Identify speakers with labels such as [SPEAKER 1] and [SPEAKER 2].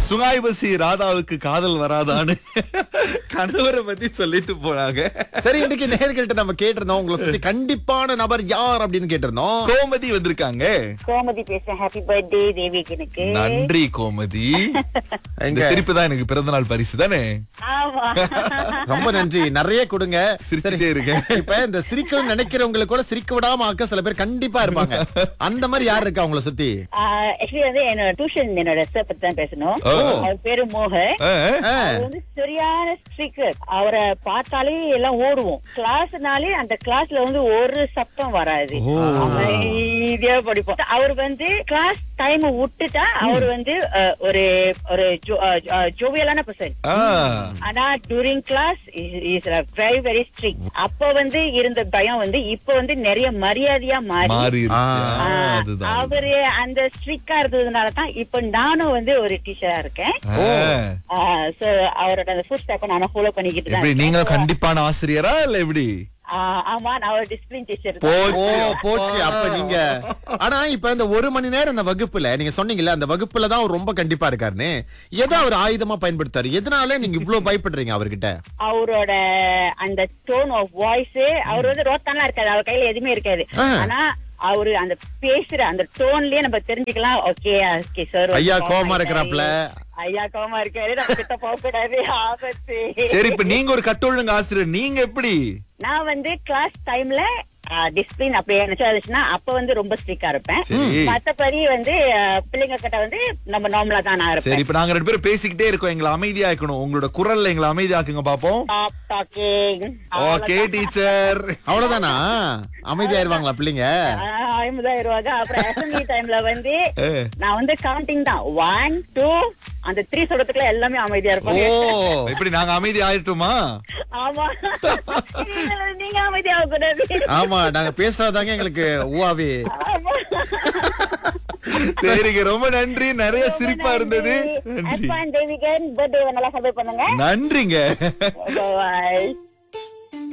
[SPEAKER 1] சுகாய்பசி ராதாவுக்கு காதல் வராதான்னு கணவரை பத்தி சொல்லிட்டு போனாங்க
[SPEAKER 2] சரி இன்னைக்கு நேர்கள்ட்ட நம்ம கேட்டிருந்தோம் உங்களை சுத்தி கண்டிப்பான நபர் யார் அப்படின்னு கேட்டிருந்தோம்
[SPEAKER 1] கோமதி வந்திருக்காங்க
[SPEAKER 3] கோமதி பேசுறேன் ஹாப்பி பர்த்டே தேவிக்கு எனக்கு
[SPEAKER 1] நன்றி கோமதி இந்த
[SPEAKER 2] எங்க?
[SPEAKER 1] சிரிப்பு தான் எனக்கு பிறந்த நாள் பரிசு தானே
[SPEAKER 3] ஆமா
[SPEAKER 2] ரொம்ப நன்றி நிறைய கொடுங்க
[SPEAKER 1] சிரிச்சுட்டே இருக்கேன்.
[SPEAKER 2] இப்ப இந்த சிரிக்கணும்னு நினைக்கிறவங்களுக்கு கூட சிரிக்க விடாம ஆக்க சில பேர் கண்டிப்பா இருப்பாங்க அந்த மாதிரி யார் இருக்கா உங்களை சுத்தி
[SPEAKER 3] ஆக்சுவலி வந்து என்னோட டியூஷன் என்னோட சார் பத்தி தான் பேசணும்
[SPEAKER 1] ஓ.
[SPEAKER 3] அவர் பேரு மோகன்
[SPEAKER 1] ஆ,
[SPEAKER 2] ஆ,
[SPEAKER 3] அவர் வந்து சரியான ஸ்ட்ரிக்கர் அவரை பார்த்தாலே எல்லாம் ஓடுவோம் கிளாஸ்னாலே அந்த கிளாஸ்ல வந்து ஒரு சத்தம் வராது அமைதியா படிப்போம் அவர் வந்து கிளாஸ் டைம் விட்டுட்டா அவர் வந்து அஹ், ஒரு ஒரு ஜோவியலான பர்சன்
[SPEAKER 1] ஆ.
[SPEAKER 3] ஆனா during class is very very strict அப்ப வந்து இருந்த பயம் வந்து இப்ப வந்து நிறைய மரியாதையா மாறி
[SPEAKER 1] மாறிடுச்சு
[SPEAKER 2] ஆ,
[SPEAKER 1] ஆ,
[SPEAKER 3] ஆஹ்,
[SPEAKER 1] அதுதான்
[SPEAKER 3] அவரு அந்த ஸ்ட்ரிக்டா இருந்ததுனால தான் இப்ப நானும் வந்து ஒரு டீச்சரா இருக்கேன்
[SPEAKER 1] ஆ.
[SPEAKER 3] சோ அவரோட அந்த ஃபுட் ஸ்டெப்பை நானும் ஃபாலோ பண்ணிக்கிட்டு தான்
[SPEAKER 1] எப்படி
[SPEAKER 3] இருக்கேன்.
[SPEAKER 1] நீங்களும் கண்டிப்பான ஆசிரியரா இல்ல எப்படி
[SPEAKER 3] ஆஹ், ஆமா நான் ஒரு டிசிப்ளின் டீச்சர்
[SPEAKER 2] ஓ
[SPEAKER 1] போச்சு
[SPEAKER 2] போச்சு அப்ப நீங்க ஆனா இப்ப இந்த ஒரு மணி நேரம் அந்த வகுப்புல நீங்க சொன்னீங்கல்ல அந்த வகுப்புல தான் அவர் ரொம்ப கண்டிப்பா இருக்காருன்னு எதை அவர் ஆயுதமா பயன்படுத்தாரு எதனால நீங்க இவ்வளவு பயப்படுறீங்க அவர்கிட்ட
[SPEAKER 3] அவரோட அந்த டோன் ஆஃப் வாய்ஸ் அவர் வந்து ரோத்தான்லாம் இருக்காது அவர் கையில எதுவுமே இருக்காது
[SPEAKER 2] ஆ.
[SPEAKER 3] ஆனா அவரு அந்த பேசுற அந்த டோன்லயே நம்ம தெரிஞ்சுக்கலாம் ஓகே ஓகே சார்
[SPEAKER 2] ஐயா கோவமா இருக்கிறாப்ல.
[SPEAKER 3] ஐயா கோவமா இருக்காரு நம்ம கிட்ட போக கூடாது ஆபத்து
[SPEAKER 1] சரி இப்ப நீங்க ஒரு கட்டொழுங்கு ஆசிரியர் நீங்க எப்படி
[SPEAKER 3] நான் வந்து கிளாஸ் டைம்ல டிசிப்ளின் அப்படி நினைச்சுன்னா அப்ப வந்து ரொம்ப ஸ்ட்ரிக்டா இருப்பேன்
[SPEAKER 1] சரி.
[SPEAKER 3] மத்தபடி வந்து அஹ், பிள்ளைங்க கிட்ட வந்து நம்ம நார்மலா தான் நான்
[SPEAKER 1] சரி
[SPEAKER 3] இருப்பேன்
[SPEAKER 1] இப்ப நாங்க ரெண்டு பேரும் பேசிக்கிட்டே இருக்கோம் எங்களை அமைதியாக்கணும் உங்களோட குரல்ல எங்களை அமைதியாக்குங்க பாப்போம்
[SPEAKER 3] Stop talking.
[SPEAKER 1] ஓகே டீச்சர்
[SPEAKER 2] அவ்வளவுதானா அமைதியாயிருவாங்களா பிள்ளைங்க
[SPEAKER 3] ஐம்பதாயிரம் அப்புறம் அசம்பிளி டைம்ல வந்து
[SPEAKER 1] ஏ.
[SPEAKER 3] நான் வந்து கவுண்டிங் தான் ஒன் டூ அந்த த்ரீ சொல்றதுக்குள்ள எல்லாமே அமைதியா
[SPEAKER 2] ஓ
[SPEAKER 3] இருப்பாங்க
[SPEAKER 1] இப்படி நாங்க அமைதி ஆயிட்டுமா
[SPEAKER 3] ஆமா நீங்க- நீங்க அமைதியா கூடாது
[SPEAKER 2] ஆமா நாங்க பேசுறதாங்க எங்களுக்கு ஊவாவே
[SPEAKER 3] ஆமா.
[SPEAKER 1] சரிங்க ரொம்ப நன்றி நிறைய சிரிப்பா இருந்தது நன்றி
[SPEAKER 3] அஸ்வான் தேவிகன் பர்த்டே நல்லா சர்வே பண்ணுங்க
[SPEAKER 1] நன்றிங்க
[SPEAKER 3] Bye.